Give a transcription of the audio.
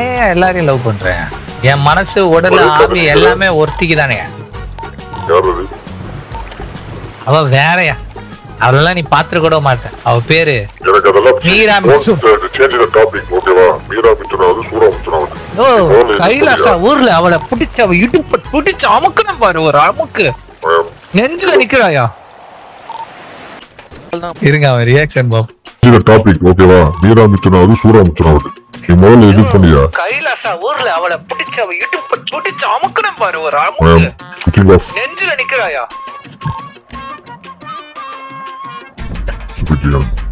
நான் ஏன் எல்லாரையும் லவ் பண்றேன் என் மனசு உடல் ஆவி எல்லாமே ஒருத்திக்கு தானே யார் அது அவ வேறயா அவளெல்லாம் நீ பாத்துக்க கூட மாட்டேன் அவ பேரு எனக்கு அதெல்லாம் மீரா மிச்சு. சேஞ்ச் த டாபிக் ஓகேவா மீரா மிச்சுனாவது சூரா மிச்சுனாவது ஓ கைலாசா ஊர்ல அவளை பிடிச்ச அவ இடுப்பு பிடிச்சு அமுக்கணும் பாரு ஒரு அமுக்கு நெஞ்சில நிக்கிறாயா இருங்க அவன் ரியாக்ஷன் பாப் சேஞ்ச் த டாபிக் ஓகேவா மீரா மிச்சுனாவது சூரா மிச்சுனாவது நீ முதல்ல எடிட் பண்ணியா கைலாசா ஊர்ல அவளை பிடிச்ச அவ இடுப்பு பிடிச்சு அமுக்கணும் பாரு ஒரு ஐ அமுக்கு ஆம் ஸ்விட்சிங் ஆஃப் நெஞ்சில நிக்கிறாயா சுபிட்டியன்